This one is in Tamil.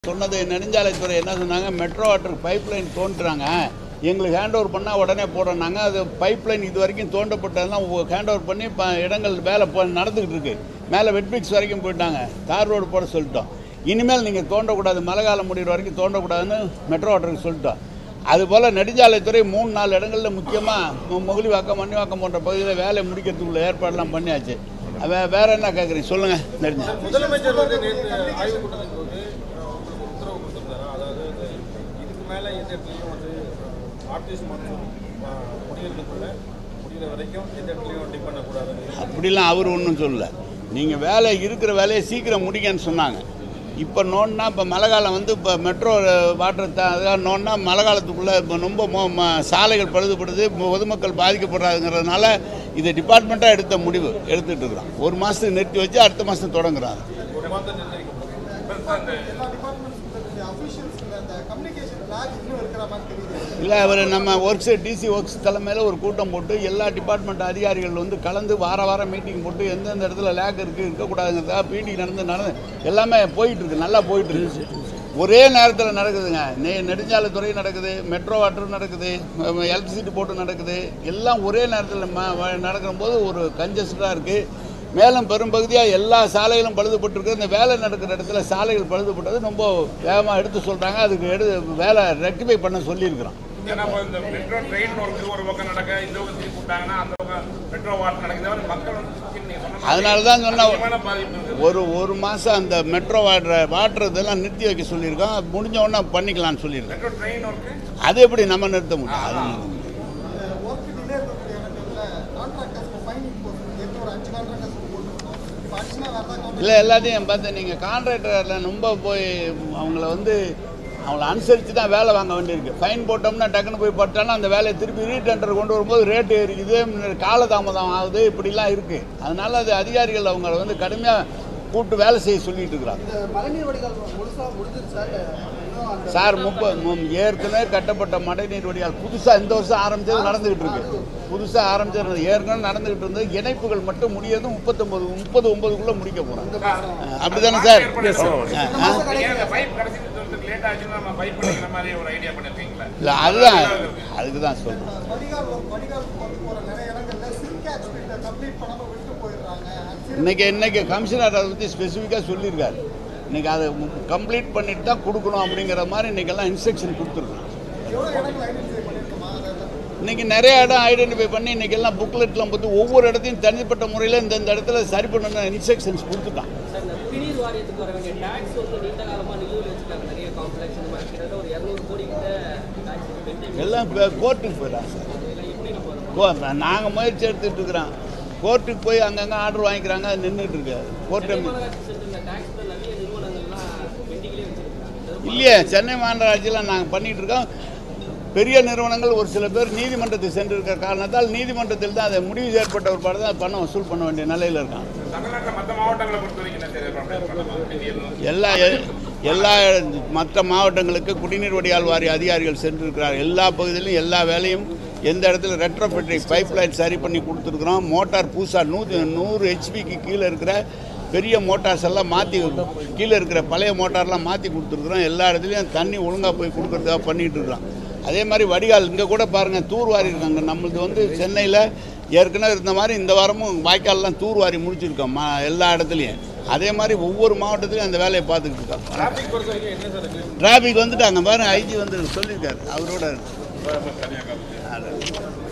சொன்னது நெடுஞ்சாலைத்துறை என்ன சொன்னாங்க மெட்ரோ வாட்டர் பைப் லைன் தோன்றுறாங்க எங்களுக்கு ஹேண்ட் ஓவர் பண்ணால் உடனே போடுறோம்னாங்க அது பைப் லைன் இது வரைக்கும் தோண்டப்பட்டதெல்லாம் ஹேண்ட் ஓவர் பண்ணி இப்போ இடங்கள் வேலை இப்போ நடந்துக்கிட்டு இருக்கு மேலே வெட்பிக்ஸ் வரைக்கும் போயிட்டாங்க தார் ரோடு போட சொல்லிட்டோம் இனிமேல் நீங்கள் தோண்டக்கூடாது மழை காலம் முடிகிற வரைக்கும் தோண்டக்கூடாதுன்னு மெட்ரோ வாட்டருக்கு சொல்லிட்டோம் அதுபோல் நெடுஞ்சாலைத்துறை மூணு நாலு இடங்களில் முக்கியமாக முகலிவாக்கம் மண்ணிவாக்கம் போன்ற பகுதியில் வேலை முடிக்கிறதுக்குள்ள ஏற்பாடெல்லாம் பண்ணியாச்சு வே வேற என்ன கேட்குறீங்க சொல்லுங்கள் நெடுஞ்சா முதலமைச்சர் வந்து நேற்று ஆய்வு கூட்டத்தின் போது அஹ், உங்களுக்கு உத்தரவு கொடுத்திருந்தாரா அதாவது இந்த இதுக்கு மேலே எந்த இடத்துலையும் வந்து ஆர்டிஸ்ட் மற்றும் முடியறதுக்குள்ள முடிகிற வரைக்கும் எந்த இடத்துலையும் டிப் பண்ணக்கூடாதுன்னு அப்படிலாம் அவர் ஒன்றும் சொல்லல நீங்கள் வேலை இருக்கிற வேலையை சீக்கிரம் முடிங்கன்னு சொன்னாங்க இப்போ நோன்னா இப்போ மழை காலம் வந்து இப்போ மெட்ரோ வாட்டர் அதாவது நோன்னா மழை காலத்துக்குள்ளே இப்போ ரொம்ப மோ ம- சாலைகள் பழுதுபடுது பொதுமக்கள் பாதிக்கப்படுறாங்கிறதுனால இது டிபார்ட்மெண்ட்டாக எடுத்த முடிவு எடுத்துகிட்டு இருக்கிறோம் ஒரு மாதத்துக்கு நிறுத்தி வச்சு அடுத்த மாதம் தொடங்குறாங்க ஒரு மாதம் நிர்ணயிக்கப்படும் எல்லா டிபார்ட்மெண்ட்ஸ் அஃபிஷியல்ஸ் அந்த கம்யூனிகேஷன் லேக் இன்னும் இருக்கிற மாதிரி தெரியுது இல்லை அவர் நம்ம ஒர்க்ஸ் டிசி ஒர்க்ஸ் தலைமையில் ஒரு கூட்டம் போட்டு எல்லா டிபார்ட்மெண்ட் அதிகாரிகள் வந்து கலந்து வார வாரம் மீட்டிங் போட்டு எந்தெந்த இடத்துல லேக் இருக்குது இருக்கக்கூடாதுங்கிறதா மீட்டிங் நடந்து நடந்து எல்லாமே போயிட்டு இருக்கு நல்லா போயிட்டு இருக்கு ஒரே நேரத்தில் நடக்குதுங்க நெ நெடுஞ்சாலைத்துறை நடக்குது மெட்ரோ வாட்டர் நடக்குது எலக்ட்ரிசிட்டி போர்ட்டு நடக்குது எல்லாம் ஒரே நேரத்தில் ம- வ- நடக்கிற போது ஒரு கன்ஜஸ்டாக இருக்குது மேலும் பெரும்பகுதியாக எல்லா சாலைகளும் பழுதுபட்டிருக்கு இந்த வேலை நடக்கிற இடத்துல சாலைகள் பழுதுபட்டது ரொம்ப வேகமாக எடுத்து சொல்கிறாங்க அதுக்கு எடு வேலை ரெக்டிஃபை பண்ண சொல்லியிருக்கிறோம் ஏன்னா இப்போ இந்த மெட்ரோ ட்ரெயின் ஒர்க்கு ஒரு பக்கம் நடக்க இந்த பக்கம் திருப்பி விட்டாங்கன்னா அந்த பக்கம் மெட்ரோ வாட்டர் நடக்குது மக்கள் வந்து சுத்தி நீங்க சொன்ன மாதிரி அதனால தான் சொன்ன அதிகமான பாதிப்பு இருக்குது ஒரு ஒரு மாதம் அந்த மெட்ரோ வாட்டர் வாட்டர் இதெல்லாம் நிறுத்தி வைக்க சொல்லியிருக்கோம் முடிஞ்ச உடனே பண்ணிக்கலாம்னு சொல்லியிருக்கோம் மெட்ரோ ட்ரெயின் ஒர்க்கு அது எப்படி நம்ம நிறுத்த முடியும் அது ஒர்க் டிலே இருக்கக்கூடிய இடத்துல கான்ட்ராக்டர்ஸ்க்கு ஃபைன் போட்டு ஏற்கனவே ஒரு அஞ்சு கான்ட்ராக்டர்ஸ் போட்டுருக்கோம் இப்போ அடிஷனாக வேறு ஏதாவது இல்லை எல்லாத்தையும் பார்த்து நீங்கள் கான்ட்ராக்டரில் ரொம்ப போய் அவங்கள வந்து அவங்கள அனுசரித்து தான் வேலை வாங்க வேண்டியிருக்கு ஃபைன் போட்டோம்னா டக்குன்னு போய் பட்டாலும் அந்த வேலையை திருப்பி ரீடெண்டர் கொண்டு வரும்போது ரேட்டு ஏறிக்குது காலதாமதம் ஆகுது இப்படிலாம் இருக்குது அதனால அது அதிகாரிகள் அவங்கள வந்து கடுமையாக கூப்பிட்டு வேலை செய்ய சொல்லிட்டு இருக்கிறாங்க இந்த மழைநீர் வடிகால் முழுசாக முடிஞ்சிருச்சா இல்லை இன்னும் அந்த சார் முப்ப ஏற்கனவே கட்டப்பட்ட மழைநீர் வடிகால் புதுசாக இந்த வருஷம் ஆரம்பிச்சது நடந்துகிட்டு இருக்கு புதுசாக ஆரம்பிச்சது ஏற்கனவே நடந்துகிட்டு இருந்தது இணைப்புகள் மட்டும் முடியறது முப்பத்தொம்பது முப்பது ஒன்பதுக்குள்ளே முடிக்க போகிறாங்க அப்படிதானே சார் ஆ, ஆ. ஏன் இந்த பைப் கடைசி நிறுத்தத்துக்கு லேட் ஆச்சுன்னா நம்ம பைப் பண்ணிக்கிற மாதிரி ஒரு ஐடியா பண்ணிருக்கீங்களா இல்லை அதுதான் அதுக்கு தான் சொல்கிறேன் வடிகால் வடிகால் வந்து போகிற நிறைய இடங்கள்ல சின்கேட்ச் பில்லை கம்ப்ளீட் பண்ணாமல் விட்டு போயிடுறாங்க இன்னைக்கு இன்னைக்கு கமிஷனர் அதை பற்றி ஸ்பெசிஃபிக்காக சொல்லியிருக்காரு இன்னைக்கு அதை கம்ப்ளீட் பண்ணிட்டு தான் கொடுக்கணும் அப்படிங்கிற மாதிரி இன்னைக்கெல்லாம் இன்ஸ்ட்ரக்ஷன் கொடுத்துருக்கோம் எவ்வளோ இடங்கள் ஐடென்டிஃபை பண்ணியிருக்கோமா அதை இன்னைக்கு நிறைய இடம் ஐடென்டிஃபை பண்ணி இன்னைக்கு எல்லாம் புக்லெட்லாம் பார்த்து ஒவ்வொரு இடத்தையும் தனிப்பட்ட முறையில் இந்த இந்த இடத்துல சரி பண்ணணும் இன்ஸ்ட்ரக்ஷன்ஸ் கொடுத்துட்டான் சார் இந்த குடிநீர் வாரியத்துக்கு வர வேண்டிய டேக்ஸ் வந்து நீண்ட காலமாக நிலுவையில் வச்சுருக்காங்க நிறைய காம்ப்ளெக்ஸ் இந்த மாதிரி கிட்டத்தட்ட ஒரு இரநூறு கோடி கிட்ட டேக்ஸ் பெண்டிங் எல்லாம் கோர்ட்டுக்கு போயிடலாம் சார் எப்படி நம்ம கோ நாங்கள் முயற்சி எடுத்துகிட்டு இருக்கிறோம் கோர்ட்டுக்கு போய் அங்கங்கே ஆர்டர் வாங்கிக்கிறாங்க அது நின்றுட்டு இருக்கு கோர்ட்டு மாநகராட்சி சென்று இந்த டேக்ஸ் நிறைய நிறுவனங்கள்லாம் பெண்டிங்லேயே வச்சிருக்காங்க இல்லையே சென்னை மாநகராட்சியில் நாங்கள் பண்ணிட்டு இருக்கோம் பெரிய நிறுவனங்கள் ஒரு சில பேர் நீதிமன்றத்துக்கு சென்றிருக்கிற காரணத்தால் நீதிமன்றத்தில் தான் அதை முடிவு ஏற்பட்ட ஒரு பாடு தான் பணம் வசூல் பண்ண வேண்டிய நிலையில் இருக்கான் தமிழ்நாட்டில் மற்ற மாவட்டங்களை பொறுத்த வரைக்கும் என்ன செய்ய பண்ணலாம் எல்லா எல்லா மற்ற மாவட்டங்களுக்கு குடிநீர் வடிகால் வாரிய அதிகாரிகள் சென்றிருக்கிறார் எல்லா பகுதியிலும் எல்லா வேலையும் எந்த இடத்துல ரெட்ரோஃபிட்டரி பைப் லைன் சரி பண்ணி கொடுத்துருக்குறோம் மோட்டார் புதுசாக நூற்றி நூறு ஹெச்பிக்கு கீழே இருக்கிற பெரிய மோட்டார்ஸ் எல்லாம் மாற்றி கீழே இருக்கிற பழைய மோட்டார்லாம் மாற்றி கொடுத்துருக்குறோம் எல்லா இடத்துலையும் தண்ணி ஒழுங்காக போய் கொடுக்குறதுக்காக பண்ணிகிட்டு இருக்கிறோம் அதே மாதிரி வடிகால் இங்கே கூட பாருங்கள் தூர்வாரி இருக்காங்க நம்மளது வந்து சென்னையில் ஏற்கனவே இருந்த மாதிரி இந்த வாரமும் வாய்க்கால்லாம் தூர்வாரி முடிச்சிருக்கோம் மா எல்லா இடத்துலையும் அதே மாதிரி ஒவ்வொரு மாவட்டத்திலையும் அந்த வேலையை பார்த்துக்கிட்டு இருக்கோம் டிராஃபிக் பொறுத்த வரைக்கும் என்ன சார் இருக்கு டிராபிக் வந்துட்டாங்க பாருங்க ஐஜி வந்து சொல்லியிருக்காரு அவரோட அதான்.